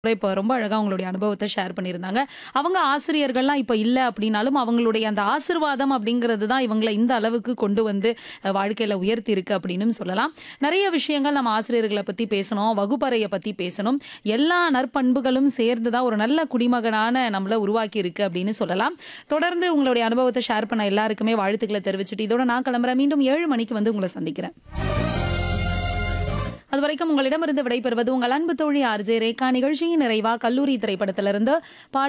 இப்ப ரொம்ப அழகா அவங்களுடைய அனுபவத்த ஷேர் பண்ணியிருந்தாங்க. அவங்க ஆசிரியர்கள்லாம் இப்ப இல்ல அப்படின்னாலும், அவங்களுடைய அந்த ஆசிர்வாதம் அப்படிங்கிறது தான் இவங்கள இந்த அளவுக்கு கொண்டு வந்து அ வாழ்க்கையில உயர்த்தியிருக்கு அப்படின்னும் சொல்லலாம். நெறைய விஷயங்கள் நம்ம ஆசிரியர்கள பத்தி பேசணும், வகுப்பறைய பத்தி பேசணும். எல்லா நற்பண்புகளும் சேர்ந்து தான் ஒரு நல்ல குடிமகனான நம்மள உருவாக்கியிருக்கு அப்படின்னு சொல்லலாம். தொடர்ந்து உங்களுடைய அனுபவத்த ஷேர் பண்ண எல்லாருக்குமே வாழ்த்துக்கள தெரிவிச்சுட்டு, இதோட நான் கிளம்புறேன். மீண்டும் 7 மணிக்கு வந்து உங்கள சந்திக்கிறேன். அதுவரைக்கும் உங்களிடமிருந்து விடைபெறுவது உங்கள் அன்பு தோழி ஆர்.ஜே. ரேகா. நிகழ்ச்சியின் நிறைவா கல்லூரி திரைப்படத்திலிருந்து பாடல்